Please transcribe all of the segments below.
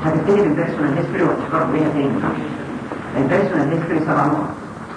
هتبتدي بالبيرسونال هيستوري وهتفكروا بيها تاني البيرسونال هيستوري سبع نقط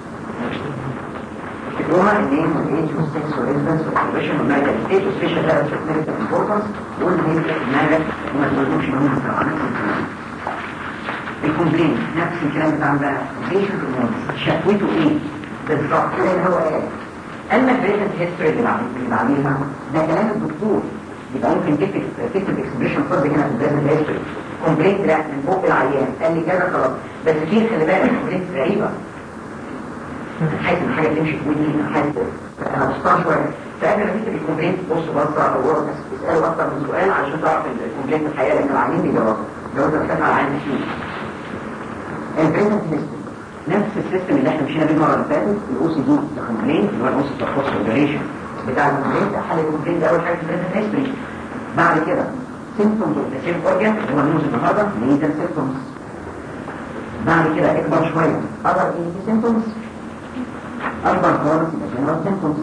تكتبوها النيم والايج والسكس والريزدنس والاوكيبيشن والميديكال ستيت والسبيشال دايركت ميديكال امبورتنس والميديكال مالك وما تقولوش ان هم طبعا الكومبلين نفس الكلام بتاع بقى بيشنت شكوته ايه بالظبط زي ما هو قال اما البريزنت هيستوري اللي بعملها ده كلام الدكتور يبقى ممكن تكتب تكتب اكسبريشن فرد هنا في البريزنت هيستوري كومبلينت لا من فوق العيان قال لي كذا خلاص بس في خلي بالك كومبلينت غريبه حاسس ان حاجه تمشي في ودني حاسس انا بصطان شويه فقبل ما تكتب الكومبلينت بص بصه او ورقه اساله اكتر من سؤال عشان تعرف الكومبلينت الحقيقه لان العيان بيجاوبها لو انت بتسال على العيان مش البريزنت هيستوري نفس السيستم اللي احنا مشينا بيه المره اللي فاتت الاو سي دي كومبلين اللي هو الاو سي اوبريشن بتاع الكومبلين ده حل الكومبلين ده اول حاجه في البريزنت هيستوري بعد كده سيمبتومز اوف ذا سيم اورجان اللي هو النوز النهارده نيزل سيمبتومز بعد كده اكبر شويه اذر ايه سيمبتومز اكبر خالص يبقى جنرال سيمبتومز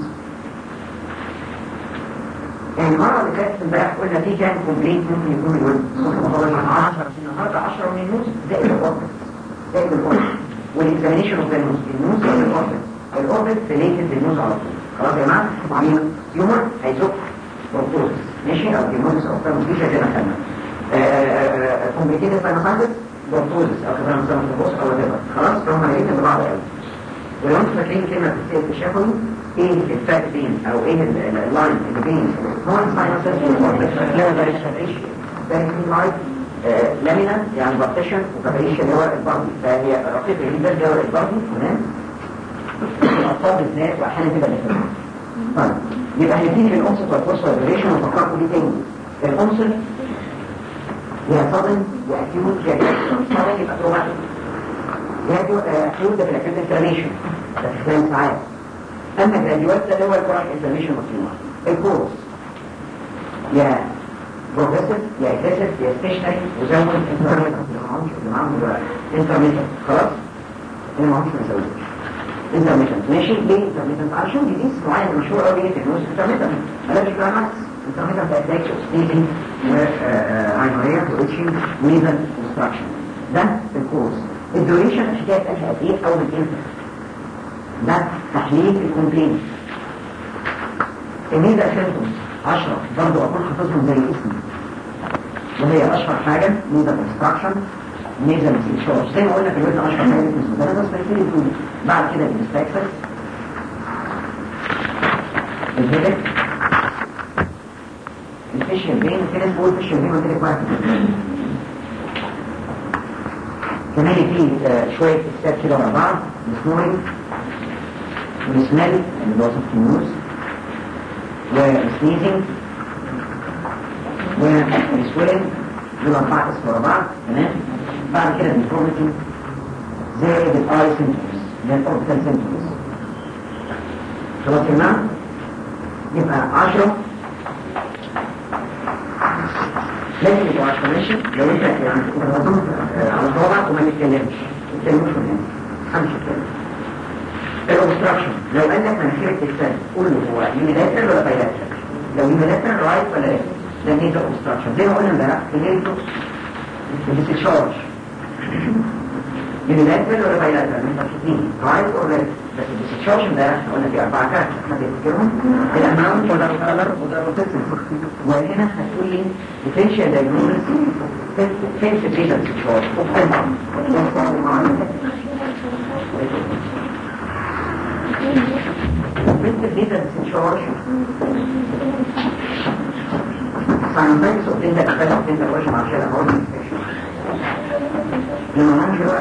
المرة اللي فاتت امبارح قلنا في كام كومبليت ممكن يكون الولد ممكن نخرج من 10 النهارده 10 من النوز زائد الاوربت زائد الاوربت والاكزامينيشن اوف ذا نوز النوز زائد الاوربت الاوربت ريليتد للنوز على طول خلاص يا جماعه وعاملين تيومر هيزق بروتوزس ماشي او ديمونس او ترانسفيشن زي ما خدنا كومبليكيتد ساينوسايتس بروتوزس او كمان ساينوسايتس او وات خلاص فهم ريليتد لبعض قوي ولو انتم فاكرين كلمه في السيل الشفوي ايه الفرق بين او ايه اللاين اللي بين نون ساينوسايتس والاوربت لا ده مش لايت لامينا يعني بارتيشن وكابريشن اللي هو الباردي فهي رقيقه جدا اللي هو الباردي تمام الاطفال بالذات واحيانا تبقى الاثنين طيب يبقى هنبتدي بالانصت والفورس والفيريشن ونفكركم دي تاني الانصت يا صدن يا اكيوت يا صدن يبقى تروماتيك يا اكيوت ده في الاكيوت انفلاميشن ده في خلال ساعات اما جراديوات ده اللي هو الكورال انفلاميشن والتيومر الكورس يا بروجريسيف يا اجريسيف يا ستيشنري وزود انترميتنت اللي معهمش اللي معاهم دلوقتي انترميتنت خلاص اللي معهمش ما يزودوش انترميتنت ماشي ليه انترميتنت علشان ديزيز معين مشهور قوي في النوز انترميتنت انا مش بقى ماكس انترميتنت اتاكس وستيجنج وعينوريا واتشنج ونيزل كونستراكشن ده الكورس الدوريشن حكايه قالها قد ايه اول الانتر ده تحليل الكومبلين النيزل سيمتومز 10 برضه اكون حافظهم زي اسمي وهي اشهر حاجه نيزل كونستراكشن نيزل سيشور زي ما قلنا في الوزن اشهر حاجه اسمه ده بس بيصير يكون بعد كده الستاكسس الهيدك الفيشل بين في ناس بيقول فيشل بين قلت لك واحد كمان في شويه استات كده ورا بعض السنورنج والسمال اللي هو صف النوز والسنيزنج والسويلنج دول اربع اسم ورا بعض تمام بعد كده الديفورميتي زائد الاي سيمتومز اللي هي الاوربيتال سيمتومز خلاص يا جماعه يبقى 10 لازم يبقوا 10 ماشي لو انت يعني تنظمت على صوابعك وما تتكلمش ما تتكلمش من هنا خمسة كلام الاوبستراكشن لو قال لك مناخير التسال قول له هو يونيلاترال ولا بايلاترال لو يونيلاترال رايت ولا ليفت ده نيزل اوبستراكشن زي ما قلنا امبارح في نيزل الديسشارج يونيلاترال ولا بايلاترال انت الاثنين رايت اور ليفت بس الديسشارج امبارح قلنا في اربع كارت حد يفتكرهم الاماونت ولا الكلر ولا الروتيشن وهنا هتقول لي ديفرنشال دايجنوستس فين في بريزنت ديسشارج بنت البيتا بتنشرش ساينتايتس وبتنت اخبالها وبتنت الوجه مع شلة هون انفكشن لما نمشي بقى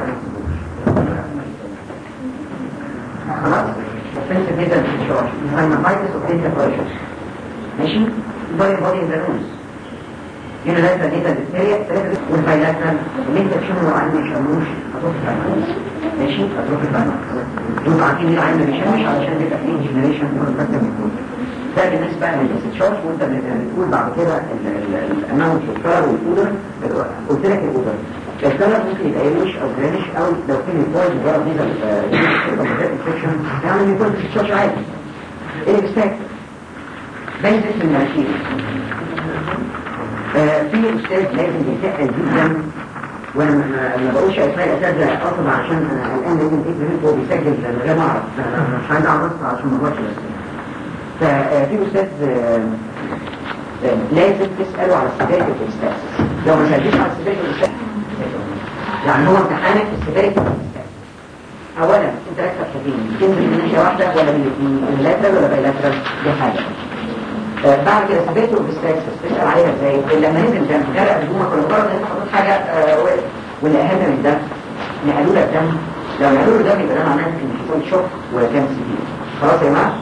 خلاص بنت البيتا بتنشرش ساينتايتس وبتنت الوجه ماشي بودي بودي انفلونس هنا لا تبديتا ديستيريا والبايلاترال اللي انت تشمه وعين ما يشموش هتروح الفاينانس ماشي هتروح الفاينانس انتوا عارفين ليه العين ما بيشمش علشان ده تحليل جنريشن ده بالنسبه للاستشارج وانت بتقول بعد كده الاماونت والكار والاودر قلت لك الاودر الكلر ممكن يبقى يلوش او جرينش او لو في ميكوز مجرد نيزل انفكشن يعني ميكوز استشارج عادي ايه الاكسبكت ده اسم المناخير في استاذ لازم يتقل جدا وانا ما ما بقولش اسماء الاساتذه اصلا عشان انا الان لازم ايه هو بيسجل من غير ما اعرف أنا مش عايز اعرف عشان ما اغلطش بس ففي استاذ آه، آه، لازم تساله على السباكه والاستاذ لو ما سالتش على السباكه والاستاذ يعني هو امتحانك في السباكه والاستاذ اولا انت لك حاجتين تنزل من ناحيه واحده ولا من اللاترال ولا بايلاترال دي حاجه آه، بعد كده سباته بالستاكس تسأل عليها ازاي لما نزل دم غرق هدومك ولا مجرد ان انت حطيت حاجه آه، وقف. واللي اهم من ده نقلوا لك دم لو نقلوا له دم يبقى ده معناه ان حصل شوك وكان سيفير خلاص يا جماعه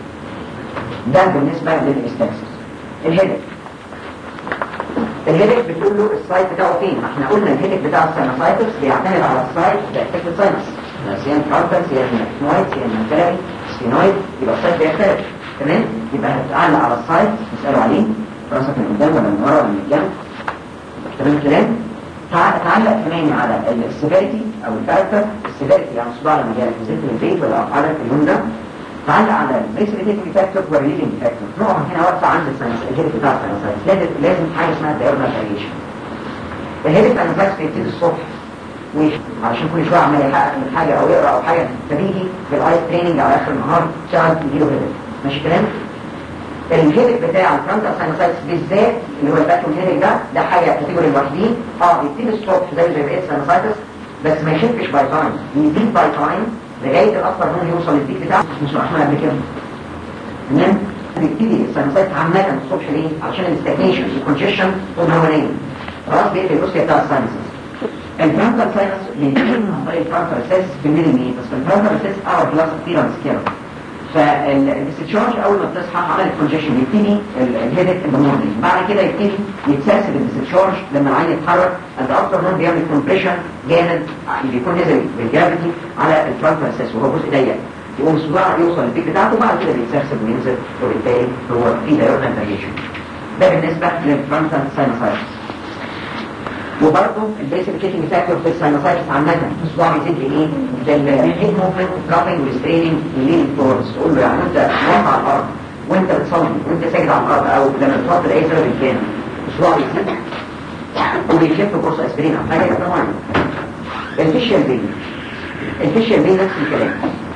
ده بالنسبه للاستاكس الهيدك الهيدك بتقول له السايت بتاعه فين ما احنا قلنا الهيدك بتاع الساينوسايتس بيعتمد على السايت ده افكت ساينس سيان كارتر سيان ماكنويد سيان مكتري سفينويد يبقى السايت بيختلف تمام يبقى هتتعلق على السايت تسأله عليه راسك من قدام ولا من ورا ولا من الجنب تمام الكلام تع- تعلق كمان على السيفيريتي او الكاركتر السيفيريتي يعني صداع لما جالك نزلت من البيت ولا قعدت في اليوم ده تعلق على البريسبيتيتنج فاكتور والريليفنج فاكتور نقف هنا واقفه عند الساينس الهيرف بتاع الساينس لازم لازم حاجه اسمها دايرنال فاريشن الهيرف بتاع الساينس بيبتدي الصبح وعشان كل شويه عمال يحقق من حاجه او يقرا او حاجه فبيجي في الايس تريننج على اخر النهار شغل يجيله هيرف ماشي كلام الهيرك بتاع الفرونتال ساينوسايتس بالذات اللي هو الباتون هيرك ده ده حاجه كاتيجوري لوحدين اه بيبتدي الصبح زي زي بقيه ساينوسايتس بس ما يشفش باي تايم يزيد باي تايم لغايه الاكثر منه يوصل للبيك بتاعه مش رحمه قبل كده تمام بيبتدي الساينوسايتس عامه الصبح ليه؟ عشان الاستاجنيشن الكونجيشن والهوانيه خلاص بيقفل الجزء بتاع الساينسز الفرونتال ساينس بينتهي عن طريق الفرونتال سيس بالمليمتر بس الفرونتال سيس اور بلس ابيرنس كده فالاستشارج اول ما بتصحى عمل الكونجيشن يبتدي الهيدك ان مورنينج بعد كده يبتدي يتسلسل الاستشارج لما العين يتحرك الافتر نون بيعمل كومبريشن جامد بيكون نزل بالجافيتي على الفرونتال سيس وهو جزء ضيق يقوم الصداع يوصل للبيك بتاعته وبعد كده بيتسلسل وينزل وبالتالي هو في دايرنال فاريشن ده بالنسبه للفرونتال ساينوسايتس وبرضه البريسبيتيشن فاكتور في الساينوسايتس عامة الصداع بيزيد ايه؟ ده الهيد موفمنت دروبنج والستريننج والليل فورس تقول له يعني انت واقف على الارض وانت بتصلي وانت ساجد على الارض او لما بتوصل لاي سبب كان الصداع بيزيد وبيخف كورس اسبرين او حاجه طبعا الفيشيال بين الفيشيال بين نفس الكلام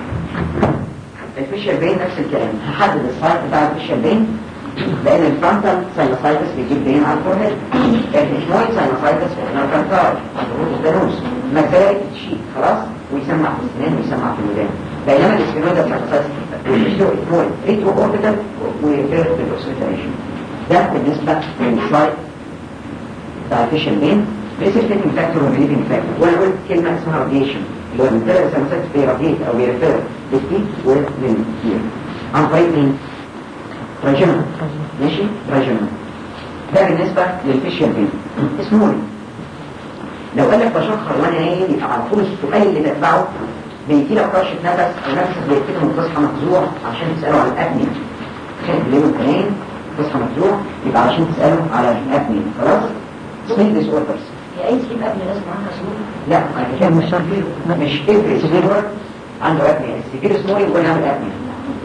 الفيشيال بين نفس الكلام هحدد السايت بتاع الفيشيال بين لان الفرونتال ساينوسايتس بيجيب بين على الفورهيد الهيشمويد ساينوسايتس احنا الفرونتال الروز الدانوس مكاري تشيك خلاص ويسمع في السنان ويسمع في الودان بينما الاسكينويد ساينوسايتس والفيشيو اتنويد ريترو اوربيتال وفيرت بالاوسيتريشن ده بالنسبه للسايت بتاع الفيشل بين بريسبتيتنج فاكتور وريليفنج فاكتور وانا قلت كلمه اسمها راديشن اللي هو من ثلاث سنوات بيراديت او بيرفير للتيك وللكير عن طريق مين؟ تراجمة ماشي تراجمة ده بالنسبة للفيشيال بين اسمه لي لو قال لك بشخر وانا نايم يبقى على طول السؤال اللي تتبعه بيجي لك رشة نفس او نفسك بيبتدي من تصحى مفزوع عشان تسأله على الأبنية خد ليه وكنين تصحى مفزوع يبقى عشان تسأله على الأبنية خلاص؟ سميل ديس اوردرز هي اي سليب قبل لازم عنها سلوك لا انا كده مش شرط مش افري سميل عنده أبنية السكير سمولي يقول نعمل أبنية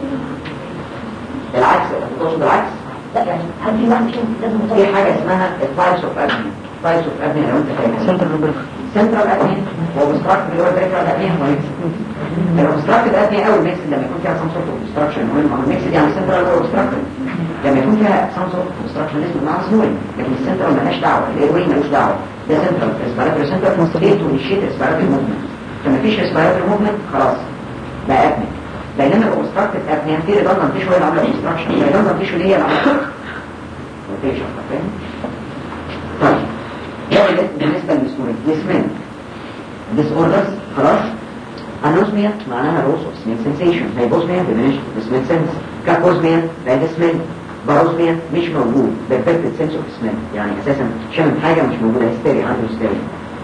العكس تقصد العكس لا يعني هل في واحد فيهم لازم في يطلع حاجة اسمها التايبس اوف ابنيا تايبس اوف ابنيا لو انت فاكر سنتر روبريك سنترال ابنيا وابستراكت اللي هو بريفرال ابنيا الابستراكت ابنيا او الميكس لما يكون فيها سام سورت اوبستراكشن مهم هو الميكس يعني سنترال او obstruction لما يكون فيها سام سورت اوبستراكشن اسمه مع سنوري لكن السنترال مالهاش دعوه الايروي مالوش دعوه ده سنترال ريسبيراتوري سنتر مستقيل ونشيت ريسبيراتوري موفمنت فما فيش ريسبيراتوري موفمنت خلاص بقى ابنيا بينما الاوبستراكتيف ابنيا في ريدندنت تيشو هي اللي عامله اوبستراكشن ريدندنت تيشو هي اللي عامله روتيشن فاهم طيب ده بالنسبه للسكورين جسمين ديس اوردرز خلاص انوزميا معناها روس اوف سميل سنسيشن هايبوزميا diminished سميل سنس كابوزميا بعد سميل باروزميا مش موجود ده بيرفكت سنس اوف سميل يعني اساسا شامل حاجه مش موجوده هستيريا عنده هستيريا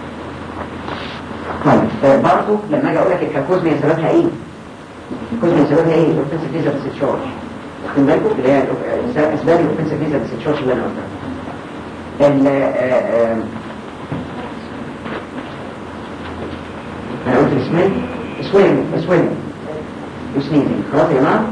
طيب آه، برضه لما اجي اقول لك الكابوزميا سببها ايه؟ الكابوزميا سببها ايه؟ الاوفنسيف فيزا ديسشارج واخدين بالكم اللي هي الأوف- اسباب الاوفنسيف فيزا ديسشارج اللي انا قلتها ال آه، آه، انا قلت اسمين سوينج سوينج وسنيزنج خلاص يا جماعه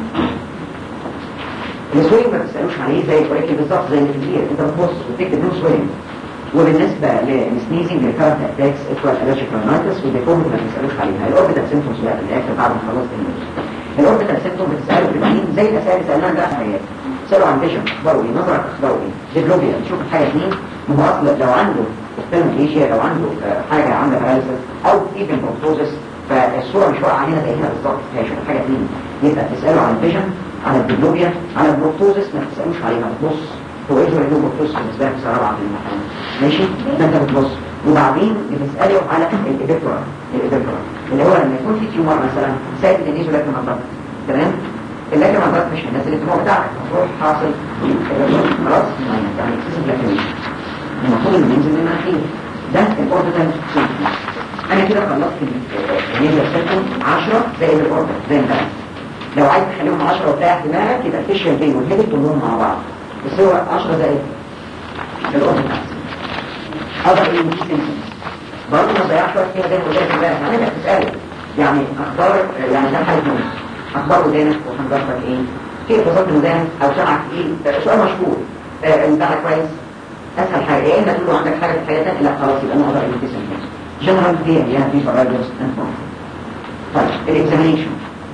السوينج ما تسالوش عليه زي الكوريكي بالظبط زي اللي في البيت انت بتبص وتكتب نو سوينج وبالنسبه للسنيزنج لكارت اتاكس اتوال الرجيك رانايتس وديفورم ما بتسالوش عليها الاوربيتال سيمتومز بقى في الاخر بعد ما خلصت النيوز الاوربيتال سيمتوم بتسالوا في العين زي الاسئله اللي سالناها ده حياتي سألوا عن فيجن اخباره ايه نظرك اخباره ايه ديبلوبيا تشوف الحاجه اثنين ما هو اصلا لو عنده ايشيا لو عنده آه، حاجه عامله باراليسيس او ايفن بروتوزس فالصوره مش واقعه هنا زي هنا بالظبط هيشوف الحاجه اثنين يبقى تساله عن الفيجن عن الديبلوبيا عن البروتوزس ما تسالوش عليها بتبص هو ايه اللي له بروتوزس بالنسبه لك سنه رابعه في الامتحان ماشي ده انت بتبص وبعدين بتساله على الابيكتورا الابيكتورا اللي هو لما يكون في تيومر مثلا ساكن النيزو لكن منطقه تمام اللكن منطقه مش من الناس اللي التيومر بتاعك تروح حاصل خلاص يعني اكسسيف لاكريشن المفروض انه ينزل من المناخير ده الاوربيتال سيمتوم انا كده خلصت النيزل سيمتوم 10 زائد الاوربيتال زي ما انت لو عايز تخليهم 10 وتريح دماغك يبقى الفيشيال بين والهيدك كلهم مع بعض بس هو 10 زائد الاوربيتال اقدر ايه دي سيمتوم برضه ما ضيعش وقت فيها زي ما قلت لك امبارح يعني انت بتساله يعني اخبار يعني ده حاله نوم اخبار ودانك وحنجرتك ايه كيف وصلت ودانك او سمعك ايه سؤال مشهور آه، انت كويس اسهل حاجه يا اما تقول له عندك حاجه في حياتك لا خلاص يبقى انا اقدر اجيب سنتين جنرال دي يعني في فرايدرز طيب الاكزامينشن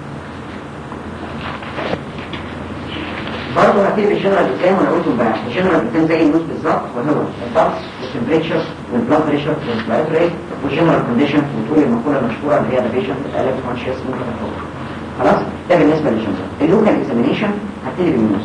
برضه هبتدي بالجنرال اكزام وانا قلته بقى الجنرال اكزام زي النوز بالظبط وهو البلس والتمبريتشر والبلاد بريشر والسلايد ريت والجنرال كونديشن وطول المقوله المشهوره اللي هي البيشنت الالف كونشيس ممكن خلاص ده بالنسبه للجنرال اللوكال اكزامينشن هبتدي بالنوز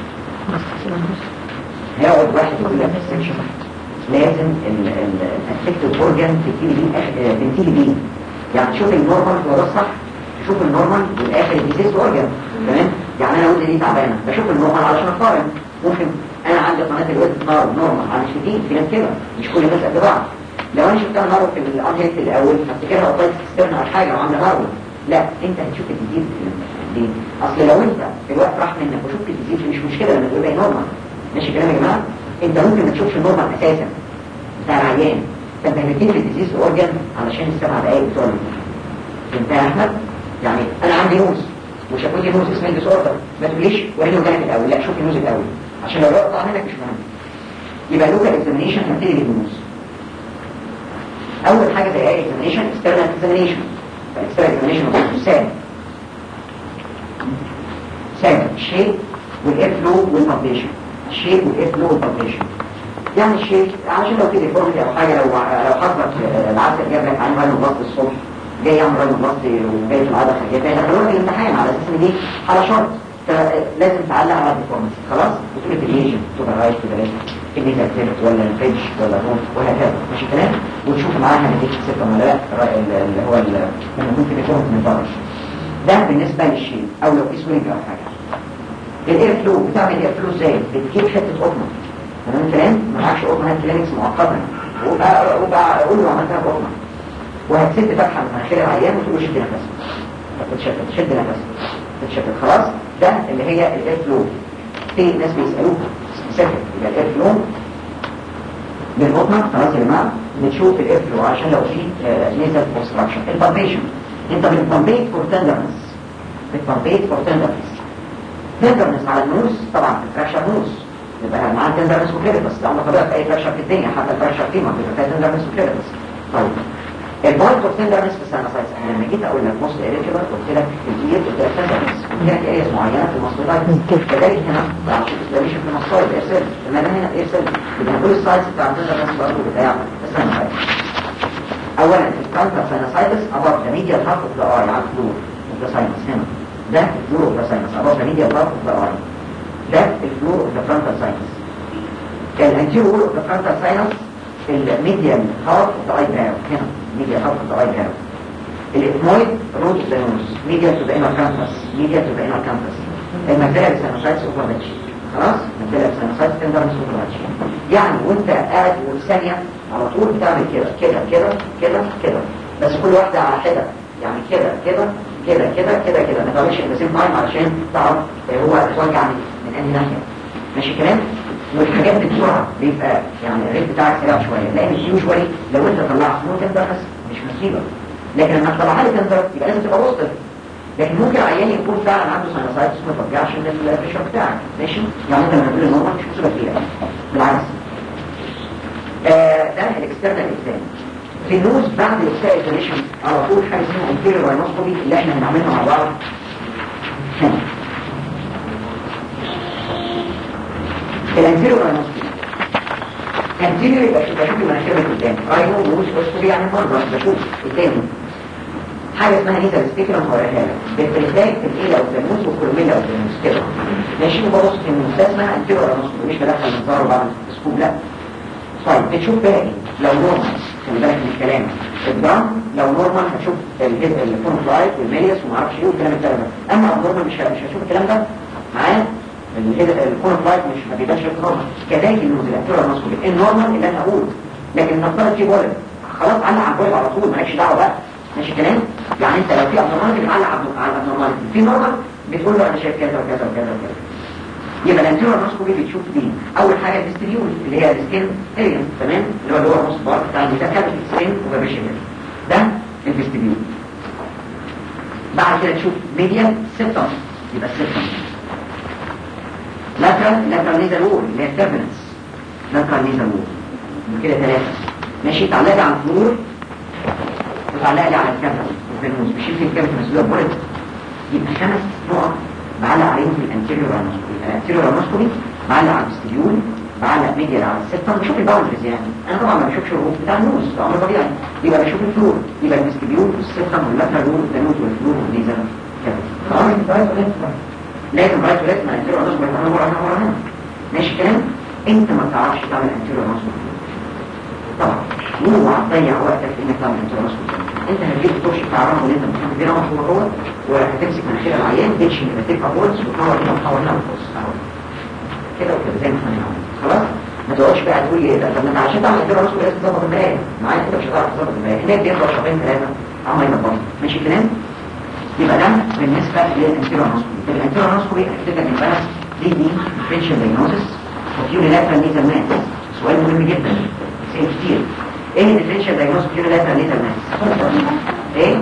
هيقعد واحد يقول لك في السكشن لازم الافكتيف اورجان تبتدي بيه تبتدي بيه يعني شوف النورمال هو ده الصح شوف النورمال والاخر الديزيز اورجان تمام يعني انا ودني دي تعبانه بشوف النورمال علشان اقارن ممكن انا عندي قناه الويب نار نورمال على شديد في ناس كده مش كل الناس قد بعض لو انا شفتها نار في الانهيت الاول هفتكرها اوبايت اكسترنال او حاجه وعامله نار لا انت هتشوف الديزيز ليه اصل لو انت الوقت راح منك وشفت الديزيز مش مشكله لما تقول لي نورمال ماشي كلام يا جماعه انت ممكن ما تشوفش النورمال اساسا بتاع العيان فانت هتجيب في الديزيز اورجان علشان السبع دقايق بتوع الامتحان انت يا احمد يعني انا عندي نوز وشافوا لي نوز اسمه ديس اوردر ما تقوليش وريني ودانك الاول لا شوف النوز الاول عشان لو يقطع منك مش مهم يبقى لوكال اكزامينيشن هبتدي بالنوز اول حاجه زي اي اكزامينيشن اكسترنال اكزامينيشن الاكسترنال اكزامينيشن سام سام الشيب والاير فلو والبابليشن الشيب والاير فلو والبابليشن يعني الشيب عشان لو في ديفورميتي او حاجه لو لو حصلت العسل جاب لك عنه راجل بسط الصبح جاي يعمل راجل بسط وجاي في العضله جاي فيدخلونا في الامتحان على اساس ان دي على شرط فلازم تعلق على الديفورميتي خلاص وتقول الفيجن تبقى رايت تبقى لازم النيزل تيرت ولا الفيدج ولا الروم وهكذا ماشي كلام وتشوف معاها نتيجه ستة ولا لا اللي هو لما ممكن يكون من بره ده بالنسبه للشيب او لو في سوينج او حاجه الاير فلو بتعمل الاير فلو ازاي بتجيب حته قطنه تمام الكلام ما معكش قطنه هات كلينكس مؤقتا وبقى اقول له عملتها بقطنه وهتسد فتحه من مناخير العيان وتقول له شد نفسك فتتشتت تشد نفسك تتشتت خلاص ده اللي هي الاير فلو في ناس بيسالوك سبيسيفيك يبقى الاير فلو بالقطنه خلاص يا جماعه بتشوف الاير فلو عشان لو في نيزل اوبستراكشن البامبيشن انت بتبامبيت فور تندرنس بتبامبيت فور تندرنس تندرنس على النوز طبعا الفراكشر نوز يبقى معاه تندرنس وكليربس ده عمره طبيعي في اي فراكشر في الدنيا حتى الفراكشر فيما بيبقى فيها تندرنس وكليربس طيب البوينت اوف تندرنس في الساينسايتس انا لما جيت اقول لك موست اريجولار قلت لك الايد قلت لك تندرنس كانت ارياز معينه في الماستولايتس كذلك هنا عشان تسلميش في المصايد ارسل لما انا هنا ارسل يبقى كل السايتس بتاع التندرنس برضه بتاع الساينسايتس اولا الكانتر ساينسايتس اباف ذا ميديال هاف اوف ذا اي على الفلور اوف ذا ساينس هنا ده الفلور اوف ذا ساينس اباف ذا ميديال هاف اوف ذا اي ده الفلور اوف ذا فرونتال ساينس الانتيريور وول اوف ذا فرونتال ساينس الميديال هاف اوف ذا اي براو هنا ميديال هاف اوف ذا اي براو الاثمويد روت اوف ذا نوز ميديال تو ذا انر كامبس ميديال تو ذا انر كامبس المجال ساينسايتس اوفر ذا تشيك خلاص مجال ساينسايتس تندرنس اوفر ذا تشيك يعني وانت قاعد وثانيه على طول بتعمل كده كده كده كده كده بس كل واحده على حده يعني كده كده كده كده كده كده ما تعملش البسيم تايم علشان تعرف هو اتوجع من من انهي ناحيه ماشي كلام والحاجات دي بسرعه بيبقى يعني الريت بتاعك سريع شويه لان يوجوالي لو انت طلعت نوت تندرس مش مصيبه لكن لما تطلعها لي تندرس يبقى لازم تبقى وسط لكن ممكن عيان يكون فعلا عنده ساينوسايتس ما توجعش من البريشر بتاعك ماشي يعني انت لما تقول ان هو مش مصيبه كبيره بالعكس آه ده الاكسترنال اكزام في النوز بعد الاكسترنال على طول حاجه اسمها انتيريور راينوسكوبي اللي احنا هنعملها مع بعض هنا الانتيريور راينوسكوبي انتيريور يبقى بشوف المناخير من قدام راينو نوز اوسكوبي يعني مرة بشوف قدامي حاجة اسمها نيزل ستيكر هوريها لك بالبريتاج في الايه لو النوز والكرميلا او النوز كده ماشي وببص في النوز ده اسمها انتيريور راينوسكوبي مش بدخل منظار بعد السكوب لا طيب بتشوف بقى ايه لو نورمال خلي بالك من الكلام الدرام لو نورمال هتشوف الفون فلايت والميليس وما اعرفش ايه والكلام الكلام ده اما النورمال مش مش هشوف الكلام ده معايا الفون فلايت مش ما بيبانش نورمال كذلك النوز الانتيريور راينوسكوبي النورمال اللي انا هقوله لكن نفترض في بولد خلاص علق على البولد على طول مالكش دعوه بقى ماشي كلام يعني انت لو في ابنورماليتي بتعلق على الابنورماليتي في نورمال بتقول له انا شايف كذا وكذا وكذا وكذا يبقى الانتيريور نوسكوبي بتشوف دي اول حاجه الديستريول اللي هي السكين اريا تمام اللي هو اللي هو نص بار بتاع الميتاكال سكين وفابريشن ده الديستريول بعد كده تشوف ميديال سيبتوم يبقى السيبتوم لاترال لاترال نيزل وول اللي هي التربنس لاترال نيزل وول كده ثلاثه ماشي تعلق على الفلور وتعلق لي على الكافيتي والفينوس بشيل في الكافيتي مسؤوليه بولت يبقى خمس نقط بعلق عليهم في الانتيريور رانوسكوبي الانتيريور رانوسكوبي بعلق على الستيول بعلق ميديال على السيبتم بشوف الباوندريز يعني انا طبعا ما بشوفش الروف بتاع النوز ده امر طبيعي يبقى بشوف الفلور يبقى الفيستيبيول والسيبتم واللاترال وول والفينوس والفلور والليزر كده لازم رايت ولازم الانتيريور رانوسكوبي يبقى مره هنا مره هنا ماشي الكلام انت ما تعرفش تعمل انتيريور رانوسكوبي طبعا اوعى تضيع وقتك في انك تعمل انتيريور رانوسكوبي انت هتجيب الطرش بتاع الرمل اللي انت بتحط فيه رمل هو وهتمسك مناخير العيان تمشي كده تبقى بولز وتحول هنا وتحول هنا وتبص كده وكده زي ما احنا بنعمل خلاص ما تقعدش بقى تقول لي ده طب انت عشان تعمل كده راسك لازم تظبط المرايه معايا انت مش هتعرف تظبط المرايه هناك بيفضل شهرين ثلاثه عم يظبط ماشي الكلام يبقى ده بالنسبه للانتيريور نوسكوبي الانتيريور نوسكوبي اكتب لك البلد دي دي ديفرنشال دايجنوستس وفيوليلاترال نيزل ماس سؤال مهم جدا سئل كتير ايه الديفرنشال دايجنوستس فيوليلاترال نيزل ماس ايه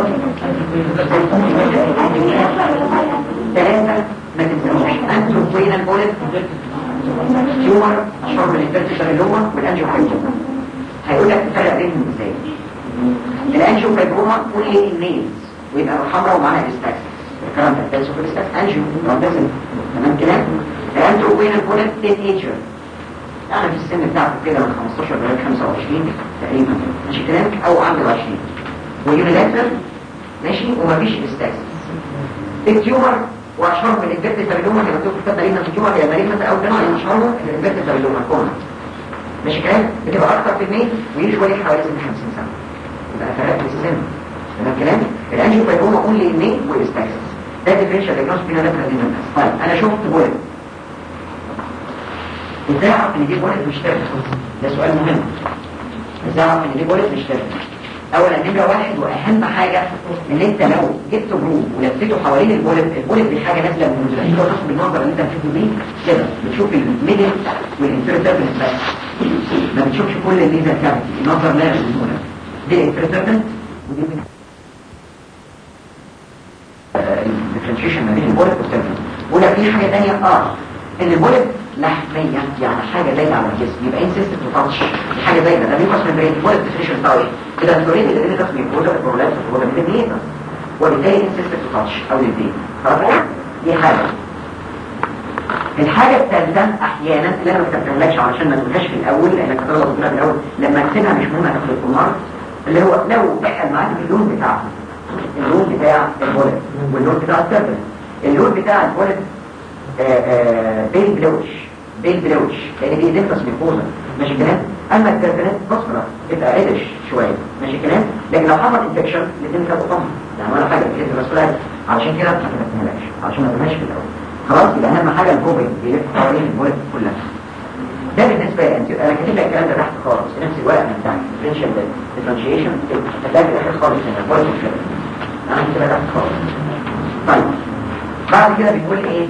ثلاثة ما تنسوش انتروبينال بوليت تيومر شرب الانترتيشن والانجيو فايبروما هيقول لك الفرق بينهم ازاي الانجيو فايبروما قول ايه النيلز ويبقى الحمراء ومعاها ديستاكس الكلام ده تنسوا في ديستاكس انجيو رمبزن تمام كده الانتروبينال بوليت تين ايجر يعني في السن بتاعته كده من 15 لغايه 25 تقريبا ماشي كلامك او عند ال 20 ويونيلاترال ماشي ومفيش ديستاكس التيومر واشهر من الانفكتيف سابيلوما اللي مكتوب في الكتاب تقريبا في التيومر هي مالجنت او بناء اشهرها الانفكتيف سابيلوما كومن ماشي كلام بتبقى اكتر في الميل ويجوالي حوالي سن 50 سنه يبقى فرق في السن تمام كلام الانجيو فايبروما اونلي الميل والديستاكس ده ديفرنشال ديجنوز بين لاترال طيب انا شفت بولد ازاي اعرف ان دي بولد مش تربل ده سؤال مهم ازاي اعرف ان دي بولد مش تربل اولا نمره واحد واهم حاجه ان انت لو جبت جروب ولفيته حوالين البولب البولب دي حاجه نازله من المزرعين لو تاخد بالمنظر اللي انت بتشوفه دي كده بتشوف الميدل والانترتيربنت بس ما بتشوفش كل الليزر كافيتي النظر لا يغلبونه دي الانترتيربنت ودي من الديفرنشيشن ما بين البولب والسيرفنت ولا في حاجه ثانيه اه ان البولب لحمية يعني حاجة زايدة على الجسم يبقى انسيست تاتش حاجة زايدة ده بيقص من بريد ولا الديفريشن بتاعه ايه كده الفلوريد اللي بين الجسم يبقى البرولايت ولا بيتنيتا وبالتالي انسيست تاتش او للبين خلاص دي حاجة الحاجة الثالثة احيانا اللي انا ما كتبتهاش علشان ما نقولهاش في الاول لان كنت غلط في الاول لما اكتبها مش مهم ادخل القمار اللي هو لو دخل معاك اللون بتاعه اللون بتاع البولت واللون بتاع السيرفنت اللون بتاع البولت بيل بلوش بيل بلوش لان دي ديفرنس ميكوزا ماشي كلام اما الكربونات بصرة تبقى عدش شويه ماشي كلام لكن لو حصل انفكشن الاثنين كانوا طم يعني ولا حاجه بتحس بس علشان كده ما كتبتهاش عشان ما تبقاش في الاول خلاص يبقى اهم حاجه الكوبري بيلف حوالين المولد كلها ده بالنسبه لي انت انا كاتب لك الكلام ده تحت خالص في نفس الورقه من تحت ديفرنشال ديفرنشيشن هتلاقي في الاخر خالص هنا المولد انا كاتبها تحت خالص طيب بعد كده بنقول ايه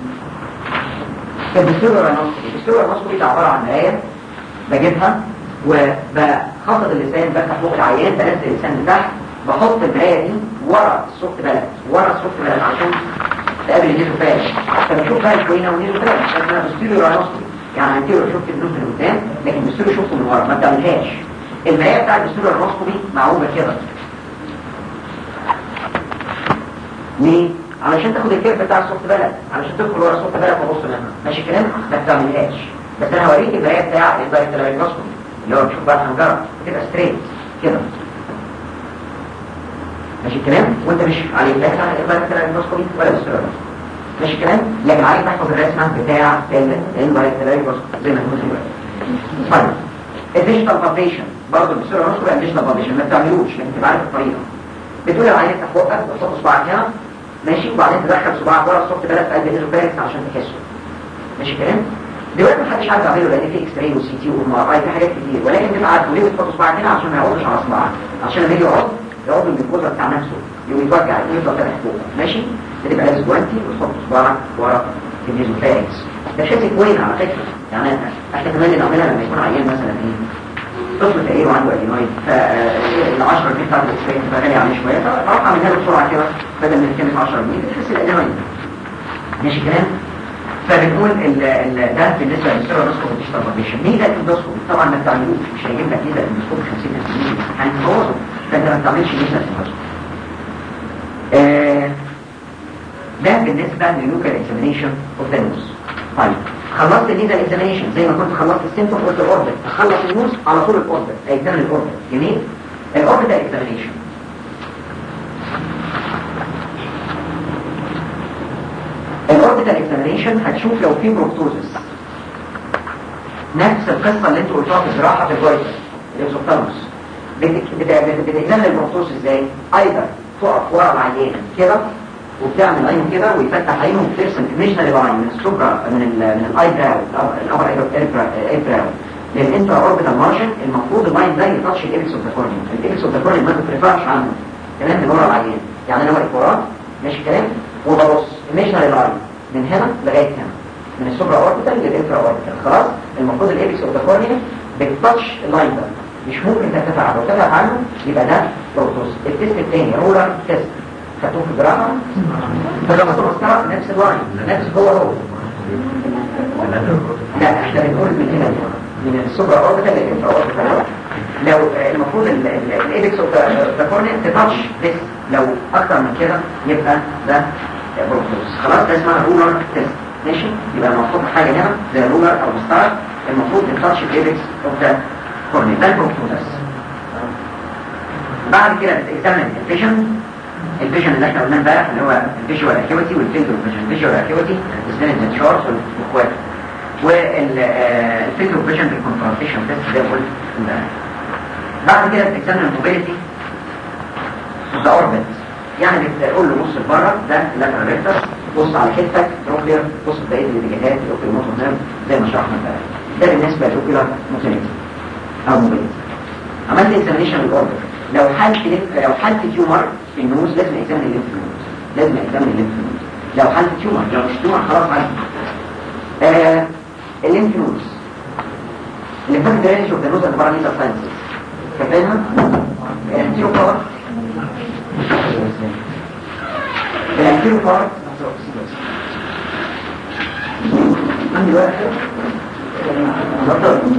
الدستور الرنوسكي الدستور الرنوسكي ده عبارة عن مراية بجيبها وبخفض اللسان بفتح فوق العيان بنزل اللسان لتحت بحط المراية دي ورا السوفت بلد ورا السوفت بلد عشان تقابل النيزو فاش فبشوف بقى شوينة ونيزو فاش اسمها دستور الرنوسكي يعني انتيرو شفت النوز من قدام لكن بستوري شفته من ورا ما بتعملهاش المرايه بتاعت البستوري الراسكوبي معوجه كده ليه؟ علشان تاخد الكيرف بتاع الصوت بلد علشان تدخل ورا الصوت بلد وبص منها ماشي كلام ما بتعملهاش بس انا هوريك المرايه بتاع الدايركت الراسكوبي اللي هو بتشوف بقى الحنجره بتبقى ستريت كده ماشي الكلام وانت مش عليك لا بتاع الدايركت الراسكوبي ولا بستوري ماشي الكلام لكن عليك تحفظ الرسمه بتاع الدايركت الراسكوبي زي ما هو دلوقتي طيب الديجيتال بابليشن برضه البستوري الراسكوبي الديجيتال بابليشن ما بتعملوش لكن تبقى عارف الطريقه بتقول لو عايز تفتح بقك وتحط صباعك هنا ماشي وبعدين تدخل صباعك ورا الصوت بلد في قلب الهيزوباركس عشان تحسه ماشي كلام دلوقتي محدش عارف يعمله لان في اكس راي وسي تي وام ار اي في حاجات كتير ولكن تبقى عارف ليه بتحط صباعك هنا عشان ما يقعدش على صباعك عشان لما يجي يقعد يقعد من الجزء بتاع نفسه يقوم يتوجع يفضل فاتح فوق ماشي بتبقى لابس جوانتي وتحط صباعك ورا في الهيزوباركس ده شيء كويس على فكره يعني احنا كمان بنعملها لما يكون عيان مثلا ايه طفل فقير وعنده ادينويد فالعشرة جنيه بتاعت الاكسبرينس تبقى غالية عليه شوية فراح اعملها له بسرعة كده بدل من كانت 10 جنيه بتحس الادينويد ماشي كلام فبنقول ال ال ده بالنسبة للسيرة راسكو ديجيتال بابليشن مين ده الاندوسكوب طبعا ما بتعملوش مش هيجيب لك ميزة الاندوسكوب 50 جنيه هنتبوظه فانت ما بتعملش ميزة الاندوسكوب آه ده بالنسبة للوكال اكزامينيشن اوف ذا نوز طيب خلصت الليزا اكزامينيشن زي ما كنت خلصت السيمتوم قلت الاوربت اخلص النوز على طول الاوربت اكزامين الاوربت جميل الاوربت اكزامينيشن الاوربيتال اكزامينيشن هتشوف لو في بروكتوزس نفس القصه اللي انتوا قلتوها في الجراحه في الجويتر الاسوفالوس بتكزامن البروكتوز ازاي؟ ايضا تقف ورا العيان كده وبتعمل عينه كده ويفتح عينه وبترسم ايميجنري لاين من السوبرا من ال من الاي براو الابر اي براو للانترا اوربيتال مارجن المفروض اللاين ده يتاتش الايبكس اوف ذا كورنيوم الايبكس اوف ذا كورنيوم ما تترفعش عنه كلام من ورا العيان يعني انا واقف وراه ماشي كلام وببص ايميجنري لاين من هنا لغايه هنا من السوبرا اوربيتال للانترا اوربيتال خلاص المفروض الايبكس اوف ذا كورنيوم بتاتش اللاين ده مش ممكن ترتفع عنه ترتفع عنه يبقى ده بروتوس التست الثاني رولر تيست خدوه في الجراحه فلما تبص نفس اللاين نفس هو هو لا احنا بنقول من هنا من السوبرا اوربيتال للانترا اوربيتال لو المفروض الايبكس اوف ذا كورنيا تتاتش بس لو اكتر من كده يبقى ده بروتوس خلاص ده اسمها رولر تيست ماشي يبقى المفروض حاجه هنا زي رولر او مسطره المفروض تتاتش الايبكس اوف ذا كورنيا ده البروتوس بعد كده بتكتمل الفيجن الفيجن اللي احنا قلناه امبارح اللي هو الفيجوال اكيوتي والفيزوال فيجن الفيجوال اكيوتي السبينج شارت والاخوات والفيزوال فيجن بالكونفرونتيشن تيست زي ما قلت امبارح بعد كده بتكتمل الموبيليتي ذا اوربت يعني بتقول له بص لبره ده اللاترال ريكتر بص على كتفك تروكلير بص بقيه الاتجاهات الاوكيلو موتور نيرف زي ما شرحنا امبارح ده بالنسبه للاوكيلر موتيليتي او موبيليتي عملت اكزامينيشن للاوربت لو حالت لو حالت تيومر في النوز لازم اكزامن الليمف نود لازم اكزامن الليمف نود لو حالت تيومر لو مش تيومر خلاص عادي آه الليمف نودز اللي فاكر درينج اوف ذا نوز اند بارانيزال ساينسز كفاينها الانتيرو بارت الانتيرو بارت عندي واحد اتفضل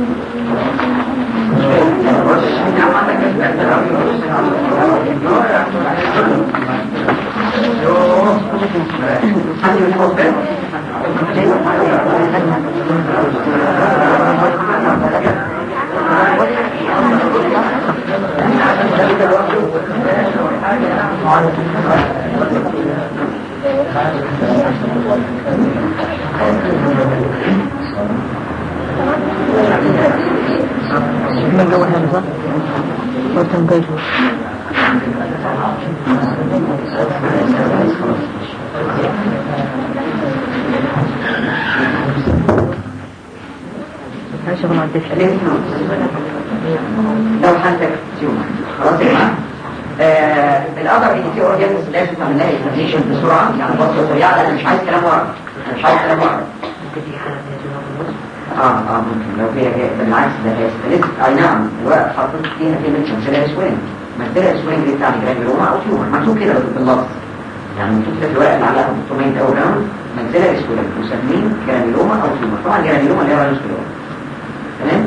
من جوه همزة وتنتجه هاي شغل عندك الليمف نودز لو حالتك تيومر خلاص يا جماعه آه الاذر ان تي اورجانز لازم تعمل لها اكزامينشن بسرعه يعني بص سريعه انا مش عايز كلام ورا انا مش عايز كلام ورا اه اه ممكن لو فيها جاي بالعكس ده هي ستريس اي نعم الورق حطيت فيها كلمه سنسيلة سوين ما السنسيلة سوين دي بتاع جرانيوما او تيومر مكتوب كده باللفظ يعني مكتوب كده في الورقه اللي عليها دكتورمنت او راوند منزله اسكولار مسمين جرانيلوما او تيومر طبعا جرانيلوما اللي هي راينوس تمام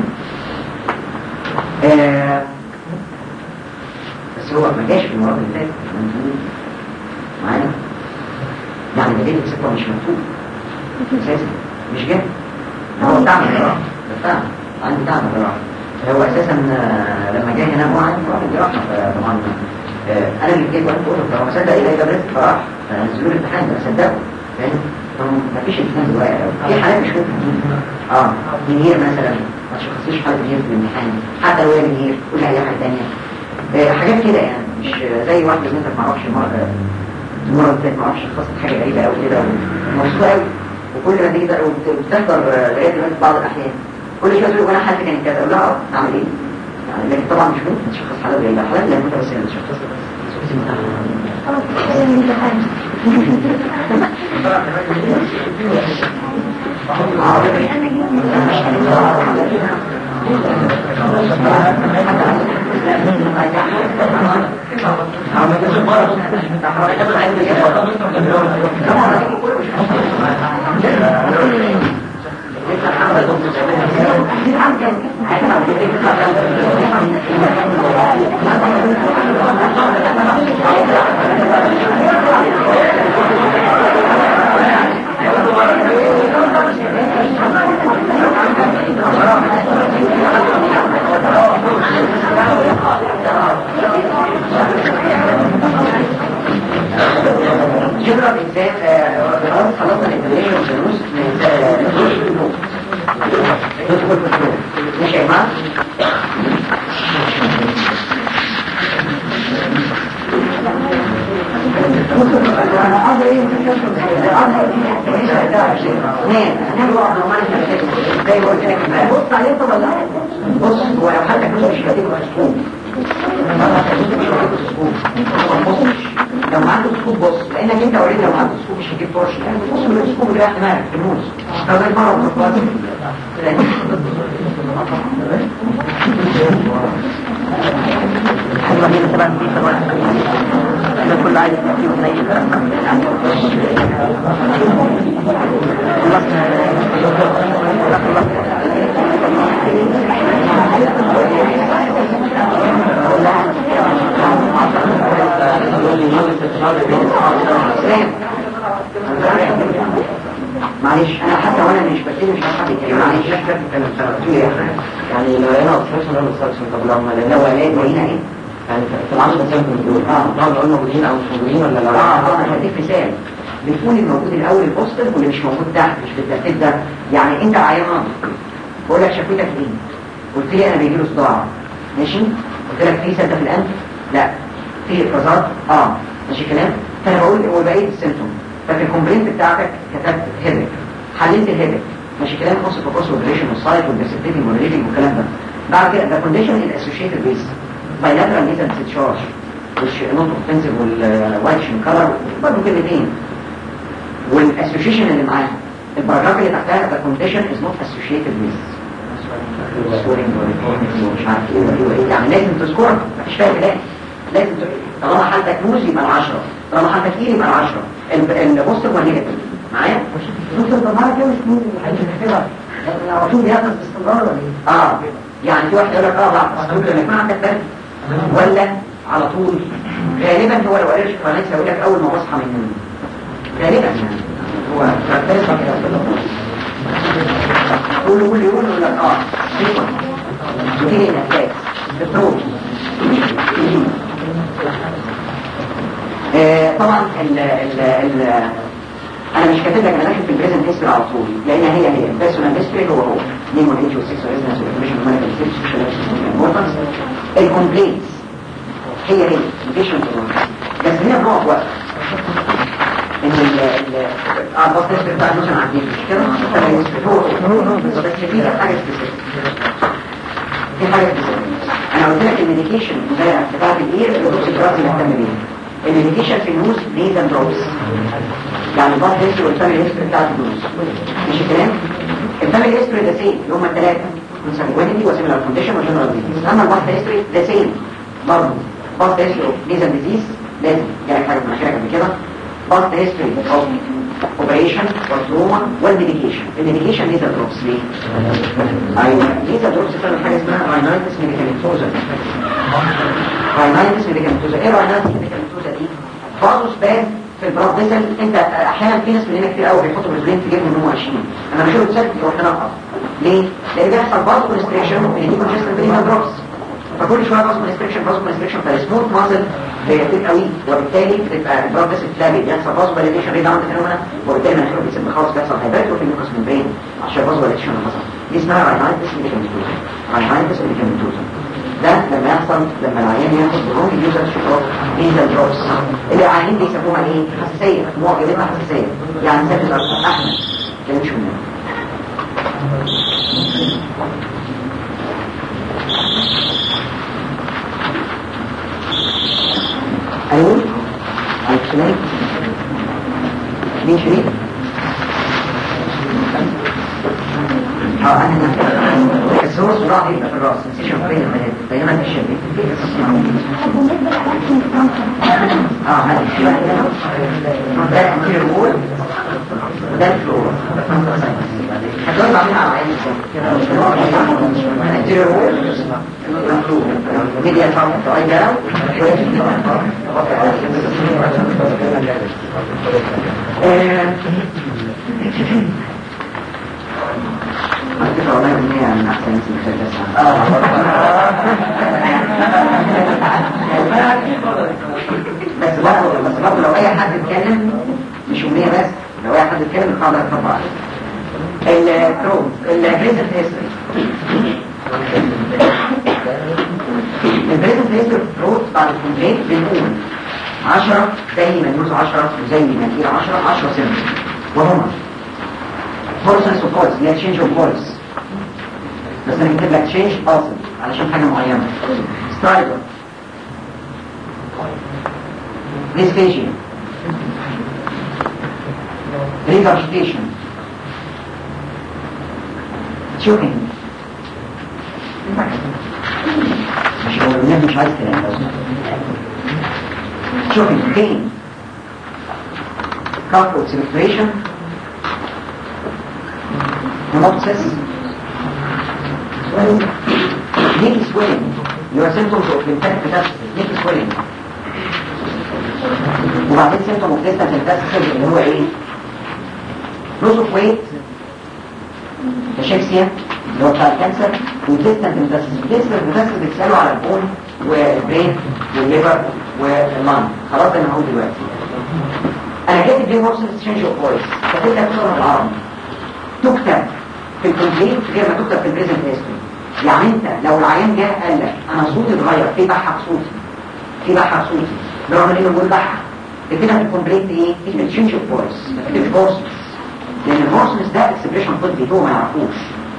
آه بس هو ما جاش في المرض اللي فات معايا يعني دليل الثقه مش مكتوب اساسا مش جاي هو بتاع الجراحه ده بتاع عندي بتاع الجراحه هو اساسا آه، لما جاي هنا هو عندي بتاع الجراحه طبعا آه، انا اللي جيت وقت قلت هو مصدق ايه ده بس فراح نزلوا لي امتحان ده صدقوا فاهم طب ما فيش امتحان دلوقتي في حالات مش ممكن اه منير مثلا ما تشخصيش حاله منير في الامتحان حتى لو هي منير قول اي حاجه ثانيه آه، حاجات كده يعني مش زي واحده بنتك ما اعرفش المره المره اللي فاتت ما اعرفش خاصه حاجه غريبه قوي كده ومبسوطه قوي وكل ما تيجي وبتحضر لغايه دلوقتي بعض الاحيان كل شويه تقول انا حالتي كانت كذا اقول لها اه اعمل ايه؟ يعني لكن طبعا مش ممكن تشخص حالات غريبه حالات لا ممكن بس تشخص شكرا الإنسان خلاص خلصنا الإنترنيشن والفلوس ندخل في الفلوس ماشي يا جماعة بص عليه طب ولا بص هو لو حد فلوس مش هتبقى سكوب لو معاك سكوب بص لانك انت اوريدي لو معاك سكوب مش هتجيب فرش يعني بص من السكوب اللي رايح دماغك في النص طب زي المره حلوة هي طبعا في شوال ده كله عايز تحكيه ونيل خلصنا خلصنا معلش انا حتى وانا مش بتكلم مش عارف حد يتكلم معلش يعني لو لقينا اوبستراكشن ولا اوبستراكشن طب لو ما لو لقيناش ولاد وهنا ايه يعني في العشرة سنة من دول آه. نقعد نقول موجودين او مش موجودين ولا لو اه اه انا هديك مثال بتكون الموجود الاول البوستر واللي مش موجود تحت مش بالترتيب ده يعني انت عيان ناقص بقول لك شكوتك ايه قلت لي انا بيجي له صداع ماشي قلت لك في سده في الانف لا في افرازات اه ماشي كلام فانا بقول وبقيه السيمتوم ففي الكومبلينت بتاعتك كتبت هيدك حللت الهيدك ماشي كلام خاص بالقص والريليشن والسايت والبرسبتيفنج والريليشن والكلام ده بعد كده the condition is associated with bilateral nasal discharge which not offensive والوايتش color برضه كلمتين والاسوشيشن اللي معاه الباراجراف اللي تحتها the condition is not associated with scoring ومش عارف ايه وايه وايه يعني لازم تذكرها مفيش فيها كلام لازم ت- طالما حالتك موز يبقى العشرة طالما حالتك ايه يبقى العشرة البوستر والنيجاتيف معايا؟ دكتور طب هذا كده مش مين هيتكتبها على طول بياخد باستمرار ولا ايه؟ اه يعني في واحد يقول لك اه بعد الصدور لما يكون عندك برد ولا على طول غالبا هو لو قالش فرنسا يقول لك اول ما بصحى من النوم غالبا يعني هو كاركترستيك كده كل كل يقول يقول لك اه وتيجي الاتاك بتروح آه، طبعا ال ال ال انا مش كاتب لك انا داخل في البريزنت هيستوري على طول لان هي هي البيرسونال هيستوري هو هو نيم والايدج والسكس والريزنس والانفورميشن والميديكال ستيتس والسوشيال امبورتنس الكومبلينتس هي هي البيشنت بس هنا بنقف وقت ان ال ال الباص هيستوري بتاع الموشن عندي مش كده هو هو بس في حاجه سبيسيفيك في حاجه سبيسيفيك انا قلت لك الميديكيشن بتاعت الاير الدكتور الدراسي اللي اهتم بيها الميديكيشن في النوز نيزل دروبس يعني الباص هيستوري والفاميلي هيستوري بتاعت النوز مش الكلام الفاميلي هيستوري ده سيم اللي هم الثلاثه consanguinity وسيميلار كونديشن وجنرال ديزيز اما الباص هيستوري ده سيم برضه باص هيستوري نيزل ديزيز لازم جالك حاجه في مناخيرك قبل كده past history of operation والتروما والميديكيشن الميديكيشن ليزر دروبس ليه؟ ايوه ليزر دروبس بتعمل حاجه اسمها راينايتس ميديكامنتوزا راينايتس ميديكامنتوزا ايه راينايتس ميديكامنتوزا دي؟ فازوس باد في البلاد فيسل انت احيانا في ناس مننا كتير قوي بيحطوا رجلين في جيبهم وهم ماشيين انا بشوف تسكت يروح تنقط ليه؟ لان بيحصل برضه كونستريكشن ودي كونجستن برينا دروبس فكل شويه باص كونستريكشن باص كونستريكشن فالسموث ماسل بتبقى ويك وبالتالي بتبقى البلاد فيسل تلاقي بيحصل باص فاليديشن ريد عند فينومينا وبالتالي مناخيره بيسيب خلاص بيحصل هايبرتو في الميوكس ممبرين عشان باص فاليديشن اللي حصل دي اسمها راينايتس ميديكامنتوزا راينايتس ميديكامنتوزا ده لما يحصل لما العيان ياخد برونج يوزر شوكولاته نيزل دروبس اللي العيانين بيسموها ايه حساسيه معجبتها حساسيه يعني سكت اكتر احمد كده مش منها ايوه عليك سلام مين شريك اه انا السورس راح يبقى في الراس نسيشن بين البنات بينما انت الشباب بالنسبة للأكل اه هذا الشيء ده انتير وول وده الفلور هتقول بعدين على عين انتير وول ميديا فاهم طيب والله ان هي من احسن ناس بس برضه بس برضه لو اي حد اتكلم مش امنيه بس لو اي حد اتكلم القاعده هتطبق التروم البريزنت هيستوري البريزنت هيستوري تروت بعد الكومبليت بنقول 10 زي ما نيوز 10 وزي ما نقيل 10 10 سنة وهما فورسنس اوف فويس اللي هي تشينج اوف فويس بس انا كاتب لك تشينج قاصد علشان حاجه معينه سترايدر ديسفيجيا ريفرجيتيشن تشوكينج مش هو الناس مش عايز كلام لو تشوكينج بين كاربوت سيلكتريشن هيموبسيس نيك سويلنج اللي هو سيمتومز اوف ليمفاتيك ميتاستاسيس نيك سويلنج وبعدين سيمتوم اوف ديستانس ميتاستاسيس اللي هو ايه؟ لوس اوف ويت كاشيكسيا اللي هو بتاع الكانسر وديستانس ميتاستاسيس ديستانس ميتاستاسيس بيتسالوا على البون والبرين والليفر واللنج خلاص ده انا هقول دلوقتي انا كاتب دي مورسن تشينج اوف فويس كاتب لك صوره بالعربي تكتب في الكومبليت غير ما تكتب في البريزنت هيستوري يعني انت لو العيان جه قال لك انا صوتي اتغير في بحث صوتي في بحث صوتي برغم انه بيقول بحث تكتبها في الكومبليت ايه؟ تكتب تشينج اوف فويس ما تكتبش هورسنس لان الهورسنس ده اكسبريشن طبي هو ما يعرفوش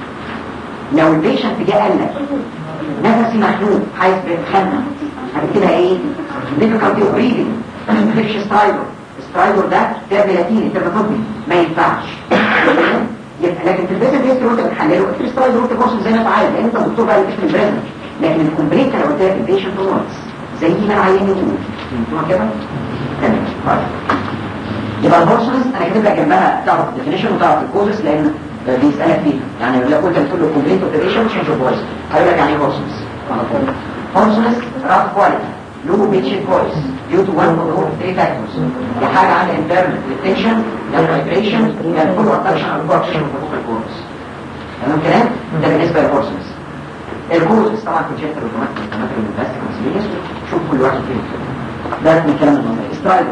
لو البيشنت جه قال لك نفسي مخنوق عايز بيتخنق هتكتبها ايه؟ difficulty of breathing ما تكتبش سترايدر سترايدر ده ترم لاتيني ترم طبي ما ينفعش يبقى لكن في البيزنس هيستوري وانت بتحلله اكتب سترايدر وانت كورس زي ما انت عايز لان انت الدكتور بقى اللي بيكتب البريزنت لكن الكومبليت انا قلت لك البيشنت نوتس زي ما العيان يقول فهمتوها كده؟ تمام طيب. يبقى الهورسونس انا كاتب لك جنبها تعرف الديفينيشن وتعرف الكوزس لان بيسالك فيها يعني لو قلت بتقول له كومبليت اوبريشن تشينج اوف فويس هيقول لك يعني ايه هورسونس على طول هورسونس راف كواليتي له بيتش فويس due to one of the three factors يا حاجه عن impairment للتنشن يا vibration يا full attention على الكورتيشن وفوق الكورس تمام كلام ده بالنسبه للهورسونس الكورس طبعا كونجكتور اوتوماتيك اوتوماتيك انفستيك مسؤوليه شوف كل واحد فين ده من الكلام النظري سترايدر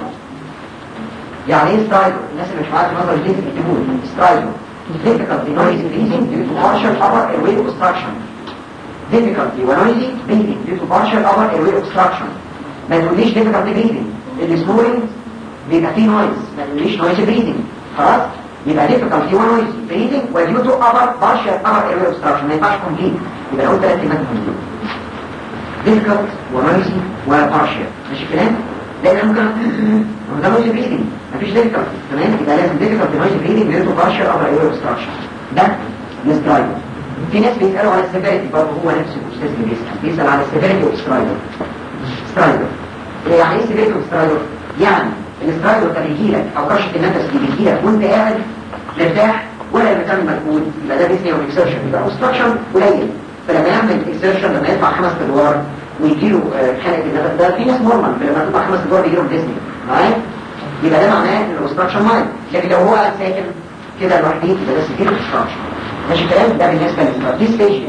يعني ايه سترايدر الناس اللي مش عارفه نظر دي يكتبوا سترايدر difficulty noisy breathing due to partial upper airway obstruction difficulty ونويزي breathing due to partial upper airway obstruction ما تقوليش difficulty breathing السنورنج بيبقى فيه نويز ما تقوليش noisy breathing خلاص يبقى difficulty ونويزي breathing و due to upper partial upper airway obstruction ما ينفعش complete يبقى لو ثلاث كلمات complete difficult ونويزي وبارشال ماشي الكلام؟ لان ممكن هو ده noisy breathing مفيش difficulty تمام يبقى لازم difficulty noisy breathing due to partial upper airway obstruction ده السترايدر في ناس بيسألوا على السيفيريتي برضه هو نفسه الأستاذ اللي بيسأل بيسأل على السيفيريتي اوف سترايدر سترايدر يعني ايه سيفيريتي اوف سترايدر؟ يعني الاسترايدر كان يجي لك او كشف النفس اللي بيجي لك وانت قاعد مرتاح ولا بتعمل مجهود يبقى ده بيسمي اكسرشن يبقى اوبستراكشن قليل فلما يعمل اكسرشن لما يطلع خمس ادوار ويجي له خلق النفس ده في ناس نورمال لما تطلع خمس ادوار بيجي لهم ديزني معايا يبقى ده معناه ان الاوبستراكشن مايل لكن لو هو قاعد ساكن كده لوحده يبقى ده سكيل اوبستراكشن ماشي الكلام ده بالنسبه للستار ديسفيجيا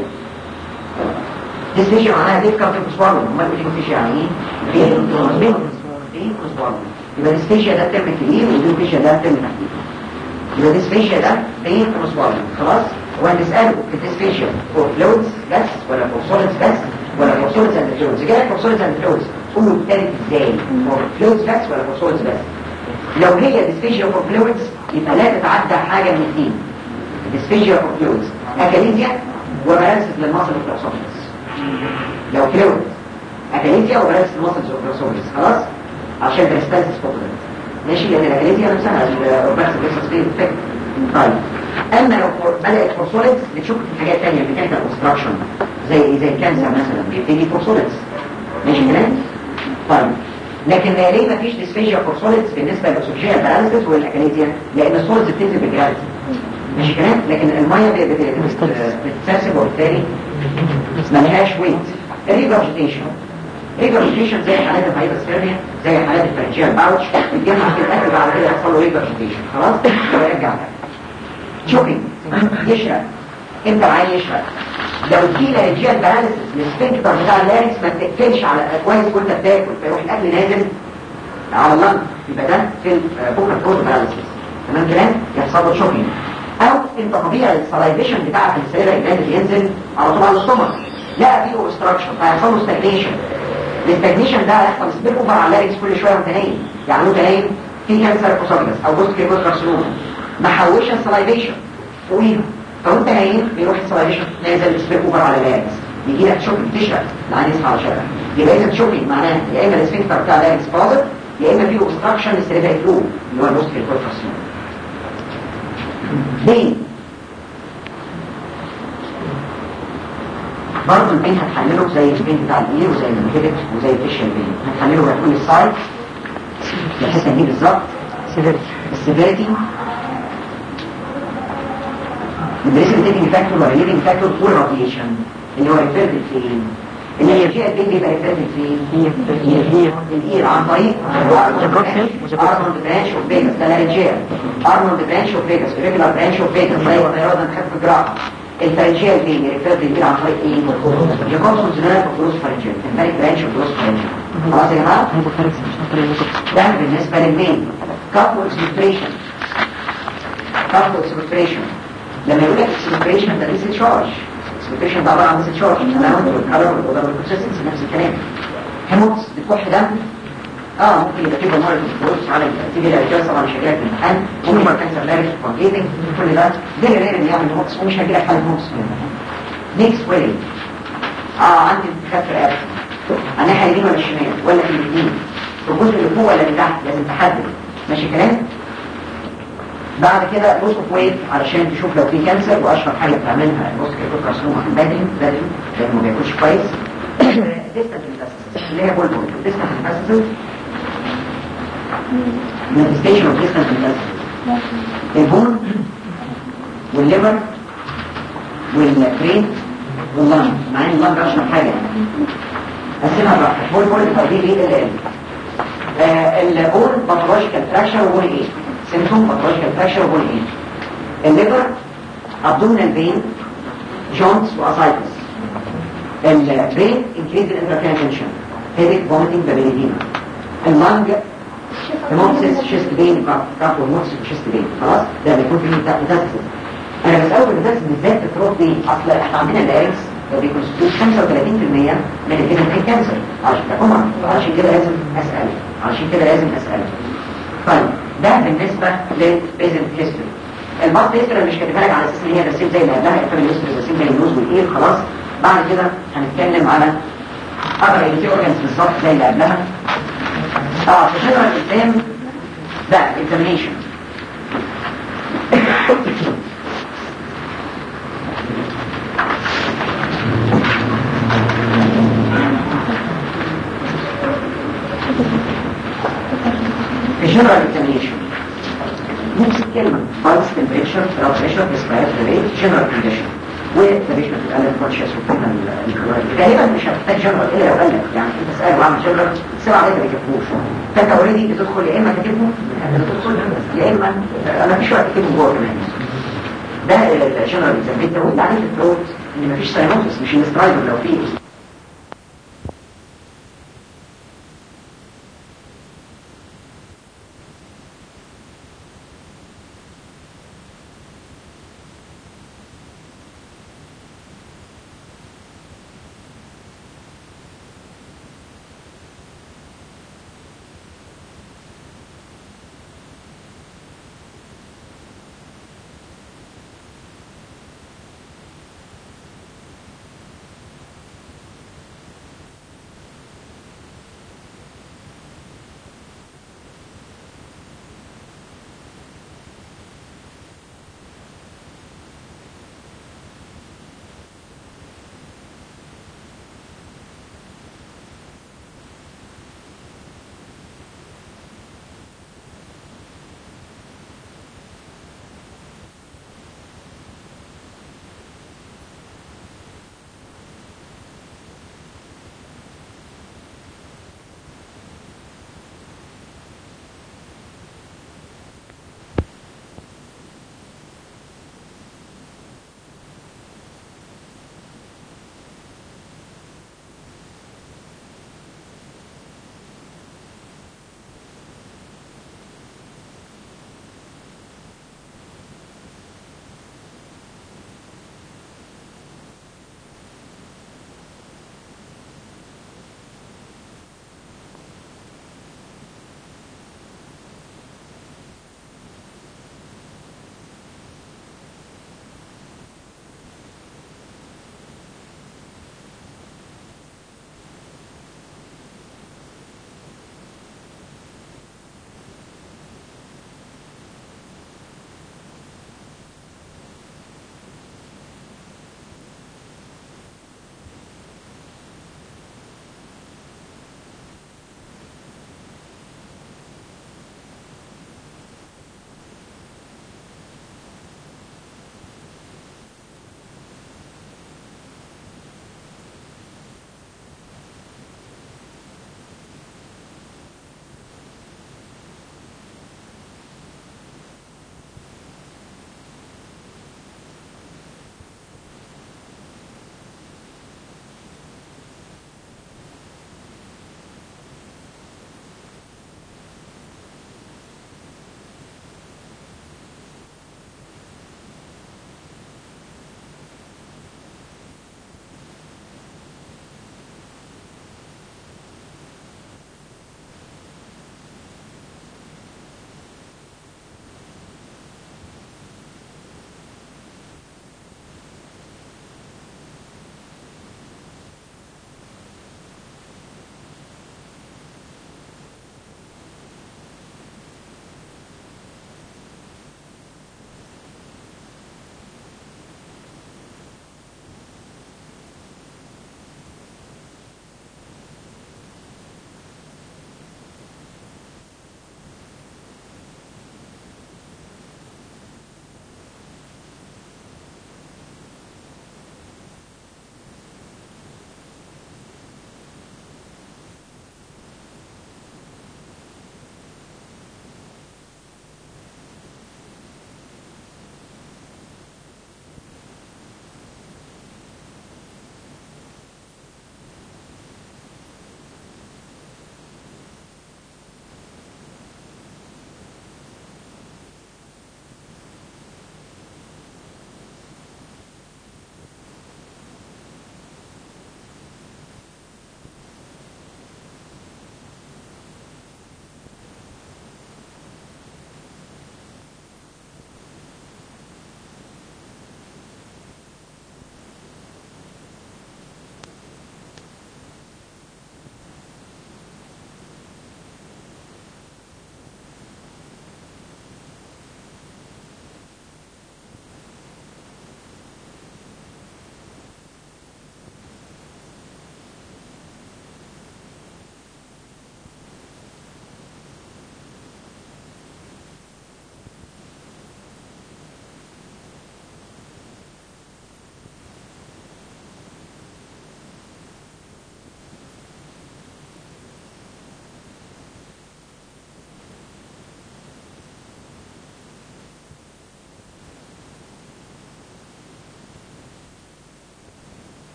ديسفيجيا معناها ديفكالت سوالو امال بيجي يعني ايه؟ بين بين بين سوالو يبقى ديسفيجيا ده ترم كبير وديسفيجيا ده ترم خفيف يبقى ديسفيجيا ده بين سوالو خلاص وهنساله في الديسفيجيا فور فلويدز بس ولا فور سوليدز بس ولا فور سوليدز اند فلويدز جاي فور سوليدز اند فلويدز قولوا الثالث ازاي فور فلويدز بس ولا فور سوليدز بس لو هي ديسفيجيا فور فلويدز يبقى لا تتعدى حاجه من اثنين ديسفيجيا فور فلويدز اكاليزيا وبرانسس للمصل اوف لو فلويد اكاليزيا وبرانسس للمصل اوف خلاص عشان بريستالسيس فوتوغرافي ماشي لان الاكاليزيا نفسها الروبرس بيحصل فيه افكت طيب اما لو بدات فورسوليدز بتشوف في حاجات ثانيه ميكانيكال اوبستراكشن زي زي الكانسر مثلا بيبتدي فورسوليدز ماشي كلام طيب لكن ليه ما فيش ديسفيجيا فورسوليدز بالنسبه للاوسوفيجيال باراليسيس والاكاليزيا لان السوليدز بتنزل بالجرافيتي ماشي كلام لكن الميه بتتسرسب وبالتالي ما لهاش ويت الريجرجيتيشن ريجرجيتيشن زي حالات الهايبرسفيريا زي حالات الفرنجيال باوتش بيتجمع في الاخر بعد كده يحصل له ريجرجيتيشن خلاص ويرجع شوكينج يشرب امتى العين يشرب لو ادينا ريجيال باراليسيس السفنكتر بتاع اللاركس ما تقفلش على كويس وانت بتاكل فيروح الاكل نازل على اللنج يبقى ده في الفوكال كود باراليسيس تمام كلام يحصل له شوكينج او انت طبيعي السلايفيشن بتاعك السيرة الجلد ينزل على طول على الاستومك لا فيه اوبستراكشن فيحصل له ستاجنيشن الاستاجنيشن ده هيحصل سبيل اوفر على اللاركس كل شويه وانت نايم يعني وانت نايم في كانسر فوساجنس او بوست كيبوت كارسينوما محوشه السلايفيشن فوقيها فوانت نايم بيروح السلايفيشن نازل سبيل اوفر على اللاركس يجي لك شوكينج تشرب العين يصحى على شرق يبقى اذا شوكينج معناه يا اما الاسفنكتر بتاع اللاركس فاضل يا اما فيه اوبستراكشن للسيرفيكال فلو اللي هو البوست كيبوت كارسينوما ليه؟ برضه البين هتحلله زي البين بتاع الاير وزي الهيبت وزي الفيشل بين هتحلله بكل السايد بحيث نجيب بالظبط السيفيريتي البريسبتيتنج فاكتور والريليفنج فاكتور والراديشن اللي هو ريفيرد فين اللي هي فيها البين بيبقى ريفيرد فين هي هي الاير عن طريق ارنولد برانش اوف فيجاس ده لارنجيال ارنولد برانش اوف فيجاس ريجولار برانش اوف فيجاس زي الطيران نخف جراحه الفرنجيال بين ريفيرد الاير عن طريق ايه جاكوبسون زنال فلوس فرنجيال الفرنج برانش اوف فلوس فرنجيال خلاص يا جماعه ده بالنسبه للمين كابو اكسبريشن كابو اكسبريشن لما يقول لك اكسبريشن ده ديس تشارج اكسبريشن ده عباره عن ديس تشارج انا قلت الكلام وده البروسيسنج نفس الكلام هيموتس بتكح دم اه ممكن يبقى في بمارة الفلوس على تيجي الرجال طبعا مش هجيلك في الامتحان ممكن يبقى كانسر لارج كونجيتنج كل ده ده غير ان يعمل هوكس ومش هجيلك حاله هوكس في الامتحان نيكس ويلي اه عندي انتخاب في رقبتي انا ناحيه اليمين ولا الشمال ولا في الاثنين في الجزء اللي فوق ولا اللي تحت لازم تحدد ماشي كلام بعد كده لوس اوف ويت علشان تشوف لو في كانسر واشهر حاجه بتعملها لوس كيتو كارسينوما بدري بدري لانه ما بياكلش كويس ديستنت اللي هي بولبول ديستنت ميتاسيس مانيفستيشن اوف ديستنت ميتاسيس البون والليفر والبرين واللنج مع ان اللنج اشهر حاجه قسمها براحتك بول بول دي ايه ال ال البون باثولوجيكال فراكشر وبون ايه سيمتوم باثولوجيكال فراكشر وبون ايه الليفر ابدومينال بين جونتس واسايتس البرين increase in intracranial tension headache vomiting babylidina اللنج هيموبسيس شيست بين كاف هيموبسيس شيست بين خلاص ده بيكون فيه ميتاسيس انا بسأله بالميتاسيس بالذات في الثروت دي اصل احنا عندنا الاريكس بيكون 35% من الكلمة كانسر عشان تكون عشان كده لازم اسأل عشان كده لازم اسأل طيب ده بالنسبة للبيزنت هيستوري الباست هيستوري مش كاتبها لك على اساس ان هي رسيم زي اللي قبلها الفاميلي هيستوري رسيم زي النوز والاير خلاص بعد كده هنتكلم على other ايديتي اورجانز بالظبط زي اللي قبلها اه في جنرال اكزام ده اكزامينيشن في الجنرال اكزامينيشن نفس الكلمة بالس تمبريتشر بلاد بريشر ريسبيراتوري ريت جنرال كونديشن والبيشنت بتقلل كونشس وفينا غالبا مش هتحتاج جنرال الا لو قال لك يعني انت تساله عن جنرال سبعة عليك ما يكفوش فانت اوريدي بتدخل يا اما كاتبه بتدخل يا اما انا مفيش وقت كاتبه جوه كمان ده الجنرال اكزامينيشن وانت عليك الثروت ان مفيش ساينوسس مش انسترايدر لو في